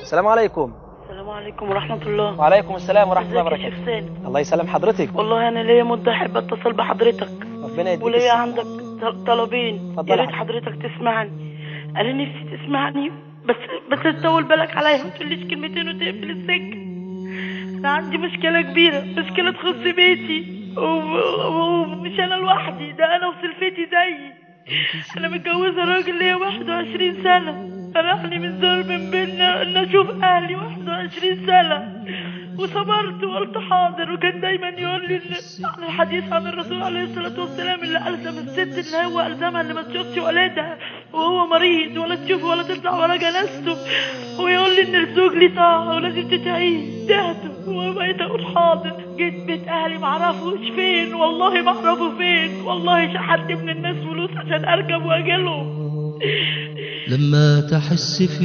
السلام عليكم السلام عليكم ورحمة الله وعليكم السلام ورحمة الله ازيك يا وبركاته شيخ سالم الله يسلم حضرتك والله أنا ليا مدة أحب أتصل بحضرتك ربنا يديك وليا الصحة. عندك طل- طلبين اتفضل يا يا ريت حضرتك تسمعني أنا نفسي تسمعني بس بس تطول بالك عليا ما تقوليش كلمتين وتقفل السكة أنا عندي مشكلة كبيرة مشكلة تخص بيتي و- و- ومش أنا لوحدي ده أنا وسلفتي زيي أنا متجوزة راجل ليا 21 سنة منعني من ظلم بينا إن أشوف أهلي 21 سنة وصبرت وقلت حاضر وكان دايما يقول لي إن عن الحديث عن الرسول عليه الصلاة والسلام اللي ألزم الست إن هو ألزمها إن ما تشوفش ولادها وهو مريض ولا تشوف ولا تطلع ولا جنازته ويقول لي إن الزوج ليه طاعة ولازم تتعيه تهته وبقيت أقول حاضر جيت بيت أهلي معرفوش فين والله معرفه فين والله شحت من الناس فلوس عشان أركب وأجيلهم لما تحس في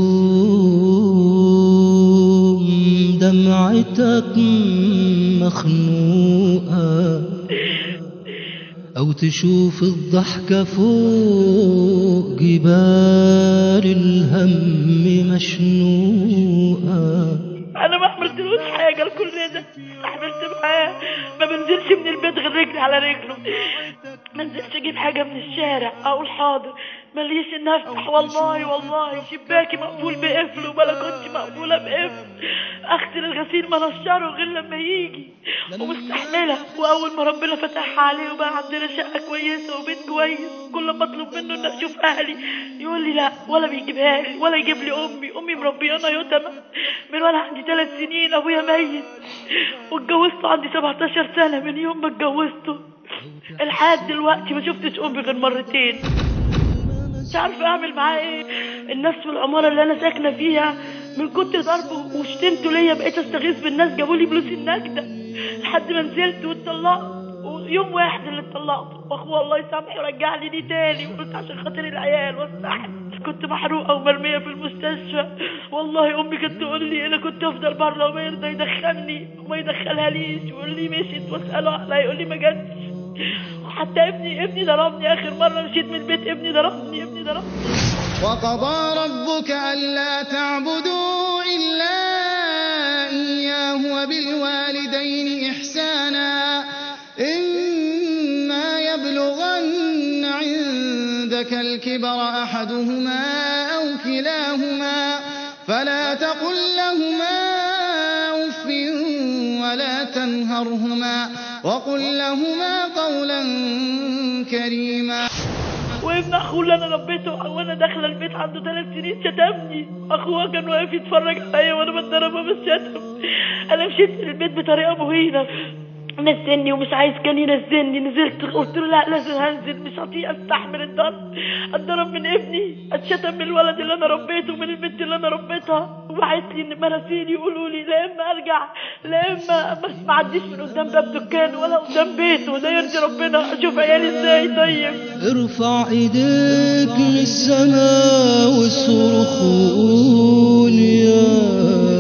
يوم دمعتك مخنوقة أو تشوف الضحكة فوق جبال الهم مشنوقة انا ما عملتلوش حاجه لكل ده استحملت معاه ما بنزلش من البيت غير رجلي على رجله ما انزلش اجيب حاجه من الشارع اقول حاضر ماليش ان افتح والله والله شباكي مقفول بقفل وبلكونتي مقفوله بقفل اغسل الغسيل ما نشره غير لما يجي ومستحمله واول ما ربنا فتحها عليه وبقى عندنا شقه كويسه وبيت كويس كل ما اطلب منه ان اشوف اهلي يقول لي لا ولا بيجيبها لي ولا يجيب لي امي امي مربيانا يتامى من وانا عندي ثلاث سنين ابويا ميت واتجوزته عندي 17 سنه من يوم ما اتجوزته لحد دلوقتي ما شفتش امي غير مرتين مش عارفه اعمل معاه ايه الناس في العماره اللي انا ساكنه فيها من كتر ضربه وشتمته ليا بقيت استغيث بالناس جابوا لي فلوس النجده لحد ما نزلت واتطلقت ويوم واحد اللي اتطلقت واخوه الله يسامحه رجع لي دي تاني وقلت عشان خاطر العيال واستحمل كنت محروقه ومرميه في المستشفى والله امي كانت تقول لي انا كنت افضل بره وما يرضى يدخلني وما يدخلها ليش يقول لي مشيت واساله عليها يقول لي ما جاتش وحتى ابني ابني ضربني اخر مره مشيت من البيت ابني ضربني ابني ضربني وقضى ربك ألا تعبدوا إلا إياه وبالوالدين إحسانا إما يبلغن عندك الكبر أحدهما أو كلاهما فلا تقل لهما أف ولا تنهرهما وقل لهما قولا كريما وابن اخوه اللي انا ربيته وانا داخله البيت عنده ثلاث سنين شتمني اخوه كان واقف يتفرج عليا وانا بتضربه بالشتم انا مشيت من البيت بطريقه مهينه نزلني ومش عايز كان ينزلني نزلت قلت له لا لازم هنزل مش هطيق استحمل الضرب اتضرب من ابني اتشتم من الولد اللي انا ربيته من البنت اللي انا ربيتها وبعت لي ان مراسيل يقولوا لي لا اما ارجع لا اما بس ما اعديش من قدام باب دكان ولا قدام بيته ده يرضي ربنا اشوف عيالي ازاي طيب ارفع ايديك للسماء واصرخ وقول يا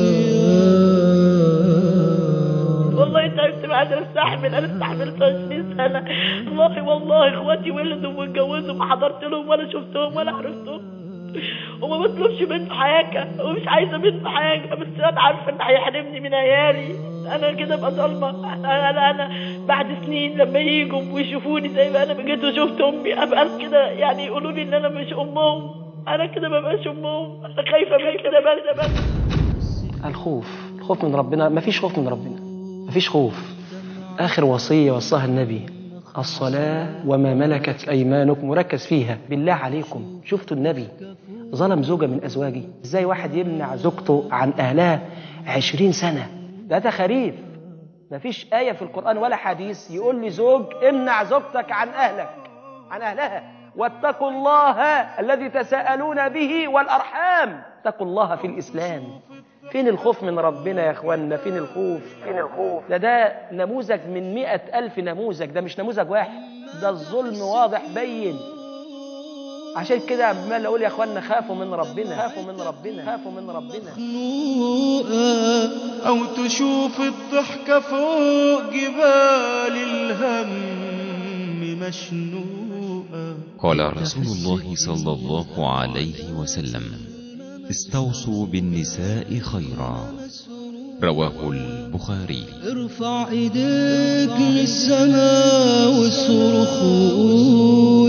والله تعبت ما قادر استحمل انا استحملت 20 سنه والله والله اخواتي ولدوا واتجوزوا ما حضرت لهم ولا شفتهم ولا عرفتهم وما بطلبش منه حاجه ومش عايزه منه حاجه بس انا عارفه ان هيحرمني من عيالي انا كده ابقى ظالمه انا انا انا بعد سنين لما يجوا ويشوفوني زي ما انا جيت وشفت امي ابقى كده يعني يقولوا لي ان انا مش امهم انا كده ما بقاش امهم انا خايفه من كده بس بس الخوف الخوف من ربنا ما فيش خوف من ربنا ما فيش خوف آخر وصية وصاها النبي الصلاة وما ملكت أيمانكم وركز فيها بالله عليكم شفتوا النبي ظلم زوجة من أزواجه إزاي واحد يمنع زوجته عن أهلها عشرين سنة ده تخاريف ما فيش آية في القرآن ولا حديث يقول لي زوج امنع زوجتك عن أهلك عن أهلها واتقوا الله الذي تساءلون به والأرحام اتقوا الله في الإسلام فين الخوف من ربنا يا اخوانا فين الخوف فين الخوف ده ده نموذج من مئة ألف نموذج ده مش نموذج واحد ده الظلم واضح بين عشان كده عمال اقول يا اخوانا خافوا من ربنا خافوا من ربنا خافوا من ربنا مخنوقة أو تشوف الضحكة فوق جبال الهم مشنوقة قال رسول الله صلى الله عليه وسلم استوصوا بالنساء خيرا رواه البخاري ارفع ايديك للسماء والصرخ قول